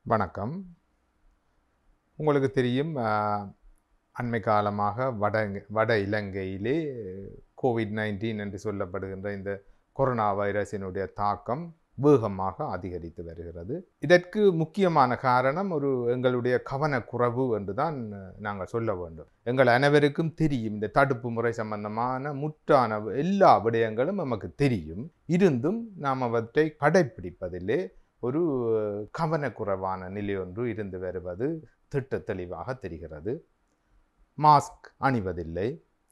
வணக்கம் உங்களுக்கு தெரியும் ஆஹ், அண்மை காலமாக வட வட இலங்கையிலே கோவிட் நைன்டீன் என்று சொல்லப்படுகின்ற இந்த கொரோனா வைரஸினுடைய தாக்கம் வேகமாக அதிகரித்து வருகிறது இதற்கு முக்கியமான காரணம் ஒரு எங்களுடைய கவனக்குறைவு என்று தான் நாங்கள் சொல்ல வேண்டும் எங்கள் அனைவருக்கும் தெரியும் இந்த தடுப்பு முறை சம்பந்தமான முற்றான எல்லா விடயங்களும் நமக்கு தெரியும் இருந்தும் நாம் அவற்றை கடைப்பிடிப்பதிலே ஒரு கவனக்குறைவான நிலை ஒன்று இருந்து வருவது திட்ட தெளிவாக தெரிகிறது மாஸ்க் அணிவதில்லை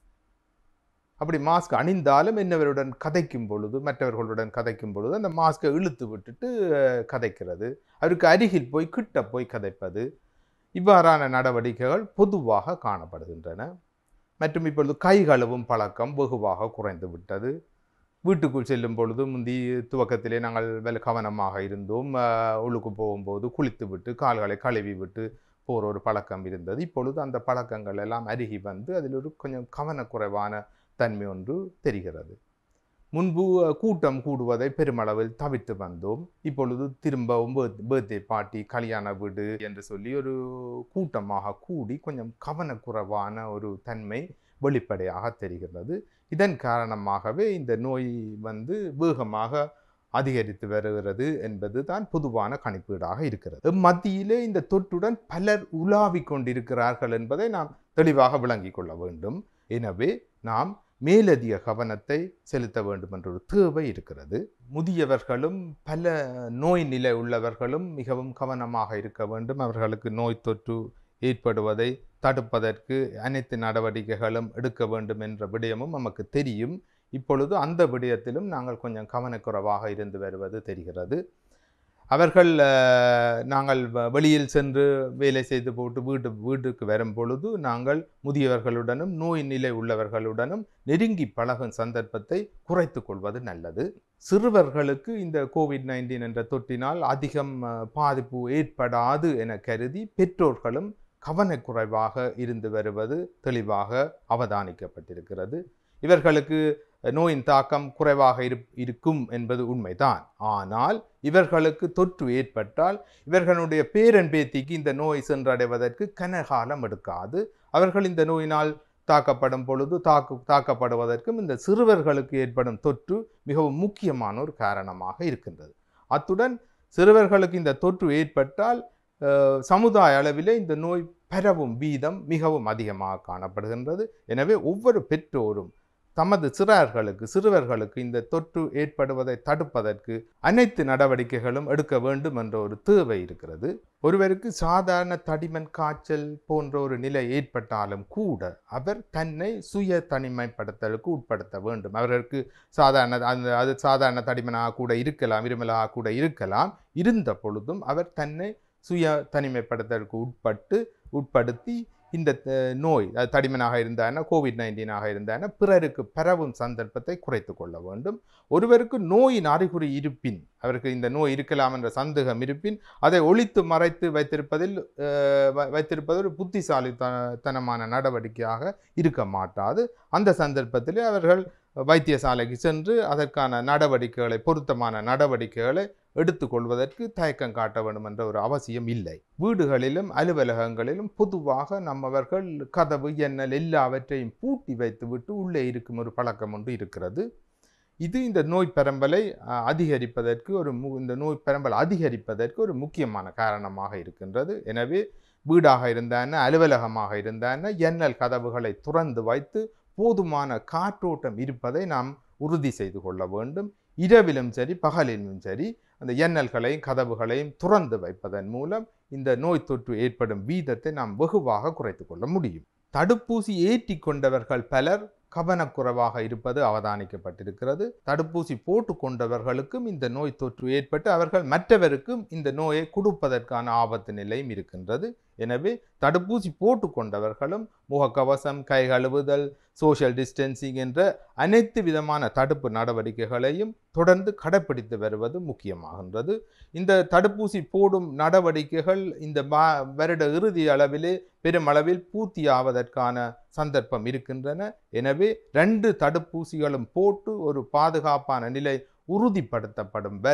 அப்படி மாஸ்க் அணிந்தாலும் என்னவருடன் கதைக்கும் பொழுது மற்றவர்களுடன் கதைக்கும் பொழுது அந்த மாஸ்கை இழுத்து விட்டுட்டு அஹ், கதைக்கிறது அவருக்கு அருகில் போய் கிட்ட போய் கதைப்பது இவ்வாறான நடவடிக்கைகள் பொதுவாக காணப்படுகின்றன மற்றும் இப்பொழுது கை கழுவும் பழக்கம் வெகுவாக குறைந்து விட்டது வீட்டுக்குள் செல்லும் பொழுது முந்தி துவக்கத்திலே நாங்கள் வெல கவனமாக இருந்தோம் ஆஹ், உள்ளுக்கு போகும்போது குளித்து விட்டு கால்களை கழுவி விட்டு போகிற ஒரு பழக்கம் இருந்தது இப்பொழுது அந்த பழக்கங்கள் எல்லாம் அருகி வந்து அதில் ஒரு கொஞ்சம் கவனக்குறைவான தன்மை ஒன்று தெரிகிறது முன்பு அஹ், கூட்டம் கூடுவதை பெருமளவில் தவிர்த்து வந்தோம் இப்பொழுது திரும்பவும் பர்த்டே பார்ட்டி கல்யாண வீடு என்று சொல்லி ஒரு கூட்டமாக கூடி கொஞ்சம் கவனக்குறைவான ஒரு தன்மை வெளிப்படையாக தெரிகிறது இதன் காரணமாகவே இந்த நோய் வந்து வேகமாக அதிகரித்து வருகிறது என்பது தான் பொதுவான கணிப்பீடாக இருக்கிறது மத்தியிலே இந்த தொற்றுடன் பலர் உலாவிக் கொண்டிருக்கிறார்கள் என்பதை நாம் தெளிவாக விளங்கிக் கொள்ள வேண்டும் எனவே நாம் மேலதிக கவனத்தை செலுத்த வேண்டும் என்ற ஒரு தேவை இருக்கிறது முதியவர்களும் பல நோய் நிலை உள்ளவர்களும் மிகவும் கவனமாக இருக்க வேண்டும் அவர்களுக்கு நோய் தொற்று ஏற்படுவதை தடுப்பதற்கு அனைத்து நடவடிக்கைகளும் எடுக்க வேண்டும் என்ற விடயமும் நமக்கு தெரியும் இப்பொழுது அந்த விடயத்திலும் நாங்கள் கொஞ்சம் கவனக்குறைவாக இருந்து வருவது தெரிகிறது அவர்கள் அஹ், நாங்கள் வ- வெளியில் சென்று வேலை செய்து போட்டு வீட்டு வீட்டுக்கு வரும் பொழுது நாங்கள் முதியவர்களுடனும் நோய் நிலை உள்ளவர்களுடனும் நெருங்கி பழகும் சந்தர்ப்பத்தை குறைத்து கொள்வது நல்லது சிறுவர்களுக்கு இந்த கோவிட் நைன்டீன் என்ற தொற்றினால் அதிகம் அஹ், பாதிப்பு ஏற்படாது என கருதி பெற்றோர்களும் கவனக்குறைவாக இருந்து வருவது தெளிவாக அவதானிக்கப்பட்டிருக்கிறது இவர்களுக்கு நோயின் தாக்கம் குறைவாக இரு- இருக்கும் என்பது உண்மைதான் ஆனால் இவர்களுக்கு தொற்று ஏற்பட்டால் இவர்களுடைய பேரன் பேத்திக்கு இந்த நோய் சென்றடைவதற்கு கனகாலம் எடுக்காது அவர்கள் இந்த நோயினால் தாக்கப்படும் பொழுது தாக்கு தாக்கப்படுவதற்கும் இந்த சிறுவர்களுக்கு ஏற்படும் தொற்று மிகவும் முக்கியமான ஒரு காரணமாக இருக்கின்றது அத்துடன் சிறுவர்களுக்கு இந்த தொற்று ஏற்பட்டால் அஹ், சமுதாய அளவிலே இந்த நோய் பரவும் வீதம் மிகவும் அதிகமாக காணப்படுகின்றது எனவே ஒவ்வொரு பெற்றோரும் தமது சிறார்களுக்கு சிறுவர்களுக்கு இந்த தொற்று ஏற்படுவதை தடுப்பதற்கு அனைத்து நடவடிக்கைகளும் எடுக்க வேண்டும் என்ற ஒரு தேவை இருக்கிறது ஒருவருக்கு சாதாரண தடிமன் காய்ச்சல் போன்ற ஒரு நிலை ஏற்பட்டாலும் கூட அவர் தன்னை சுய தனிமைப்படுத்தலுக்கு உட்படுத்த வேண்டும் அவருக்கு சாதாரண அந்த அது சாதாரண தடிமனாக கூட இருக்கலாம் இருமலாக கூட இருக்கலாம் இருந்த பொழுதும் அவர் தன்னை சுய தனிமைப்படுத்தலுக்கு உட்பட்டு உட்படுத்தி இந்த அஹ், நோய் அது தடிமனாக இருந்தான கோவிட் நைன்டீனாக இருந்தான பிறருக்கு பரவும் சந்தர்ப்பத்தை குறைத்து கொள்ள வேண்டும் ஒருவருக்கு நோயின் அறிகுறி இருப்பின் அவருக்கு இந்த நோய் இருக்கலாம் என்ற சந்தேகம் இருப்பின் அதை ஒழித்து மறைத்து வைத்திருப்பதில் அஹ், வ- வைத்திருப்பது ஒரு புத்திசாலித்தனமான நடவடிக்கையாக இருக்க மாட்டாது அந்த சந்தர்ப்பத்தில் அவர்கள் வைத்தியசாலைக்கு சென்று அதற்கான நடவடிக்கைகளை பொருத்தமான நடவடிக்கைகளை எடுத்துக்கொள்வதற்கு தயக்கம் காட்ட வேண்டும் என்ற ஒரு அவசியம் இல்லை வீடுகளிலும் அலுவலகங்களிலும் பொதுவாக நம்மவர்கள் கதவு எண்ணல் எல்லாவற்றையும் பூட்டி வைத்துவிட்டு உள்ளே இருக்கும் ஒரு பழக்கம் ஒன்று இருக்கிறது இது இந்த நோய் பரம்பலை அஹ், அதிகரிப்பதற்கு ஒரு மு இந்த நோய் பரம்பல் அதிகரிப்பதற்கு ஒரு முக்கியமான காரணமாக இருக்கின்றது எனவே வீடாக இருந்தான அலுவலகமாக இருந்தான எண்ணல் கதவுகளை துறந்து வைத்து போதுமான காற்றோட்டம் இருப்பதை நாம் உறுதி செய்து கொள்ள வேண்டும் இரவிலும் சரி பகலிலும் சரி அந்த எண்ணல்களையும் கதவுகளையும் துறந்து வைப்பதன் மூலம் இந்த நோய் தொற்று ஏற்படும் வீதத்தை நாம் வெகுவாக குறைத்து கொள்ள முடியும் தடுப்பூசி ஏற்றி கொண்டவர்கள் பலர் கவனக்குறைவாக இருப்பது அவதானிக்கப்பட்டிருக்கிறது தடுப்பூசி போட்டு கொண்டவர்களுக்கும் இந்த நோய் தொற்று ஏற்பட்டு அவர்கள் மற்றவருக்கும் இந்த நோயை கொடுப்பதற்கான ஆபத்து நிலையும் இருக்கின்றது எனவே தடுப்பூசி போட்டு கொண்டவர்களும் முகக்கவசம் கை கழுவுதல் சோஷியல் டிஸ்டன்சிங் என்ற அனைத்து விதமான தடுப்பு நடவடிக்கைகளையும் தொடர்ந்து கடைப்பிடித்து வருவது முக்கியமாகின்றது இந்த தடுப்பூசி போடும் நடவடிக்கைகள் இந்த மா- வருட இறுதி அளவிலே பெருமளவில் பூர்த்தியாவதற்கான சந்தர்ப்பம் இருக்கின்றன எனவே ரெண்டு தடுப்பூசிகளும் போட்டு ஒரு பாதுகாப்பான நிலை உறுதிப்படுத்தப்படும் வரை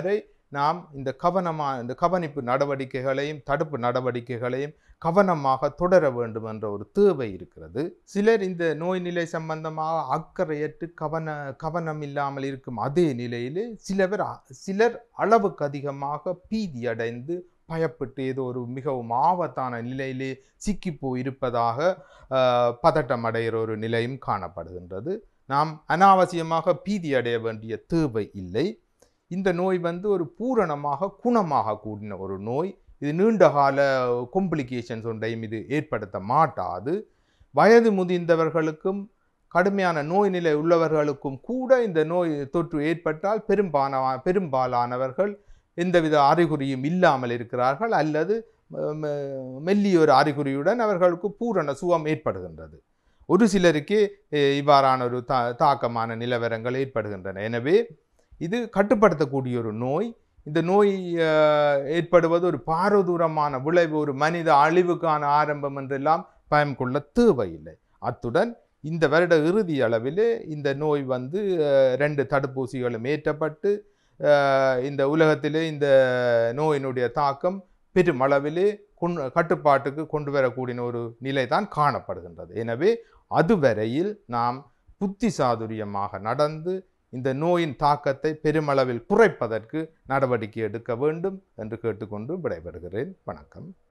நாம் இந்த கவனமாக இந்த கவனிப்பு நடவடிக்கைகளையும் தடுப்பு நடவடிக்கைகளையும் கவனமாக தொடர வேண்டும் என்ற ஒரு தேவை இருக்கிறது சிலர் இந்த நோய் நிலை சம்பந்தமாக அக்கறையற்று கவன கவனம் இல்லாமல் இருக்கும் அதே நிலையிலே சிலவர் சிலர் அளவுக்கு அதிகமாக பீதி அடைந்து பயப்பட்டு ஏதோ ஒரு மிகவும் ஆபத்தான நிலையிலே சிக்கிப்போய் இருப்பதாக ஆஹ், பதட்டம் அடைகிற ஒரு நிலையும் காணப்படுகின்றது நாம் அனாவசியமாக பீதி அடைய வேண்டிய தேவை இல்லை இந்த நோய் வந்து ஒரு பூரணமாக குணமாக கூடின ஒரு நோய் இது நீண்டகால காம்ப்ளிகேஷன்ஸ் ஒன்றையும் இது ஏற்படுத்த மாட்டாது வயது முதிர்ந்தவர்களுக்கும் கடுமையான நோய் நிலை உள்ளவர்களுக்கும் கூட இந்த நோய் தொற்று ஏற்பட்டால் பெரும்பாலான பெரும்பாலானவர்கள் எந்தவித அறிகுறியும் இல்லாமல் இருக்கிறார்கள் அல்லது ம- ம- மெல்லிய ஒரு அறிகுறியுடன் அவர்களுக்கு பூரண சுகம் ஏற்படுகின்றது ஒரு சிலருக்கே அஹ், இவ்வாறான ஒரு தா தாக்கமான நிலவரங்கள் ஏற்படுகின்றன எனவே இது கட்டுப்படுத்தக்கூடிய ஒரு நோய் இந்த நோய் அஹ், ஏற்படுவது ஒரு பாரதூரமான விளைவு ஒரு மனித அழிவுக்கான ஆரம்பம் என்றெல்லாம் பயம் கொள்ள தேவையில்லை அத்துடன் இந்த வருட இறுதி அளவிலே இந்த நோய் வந்து அஹ், ரெண்டு தடுப்பூசிகளும் ஏற்றப்பட்டு அஹ், இந்த உலகத்திலே இந்த நோயினுடைய தாக்கம் பெருமளவிலே கொண் கட்டுப்பாட்டுக்கு கொண்டு வரக்கூடிய ஒரு நிலை தான் காணப்படுகின்றது எனவே அதுவரையில் நாம் புத்தி சாதுரியமாக நடந்து இந்த நோயின் தாக்கத்தை பெருமளவில் குறைப்பதற்கு நடவடிக்கை எடுக்க வேண்டும் என்று கேட்டுக்கொண்டு விடைபெறுகிறேன் வணக்கம்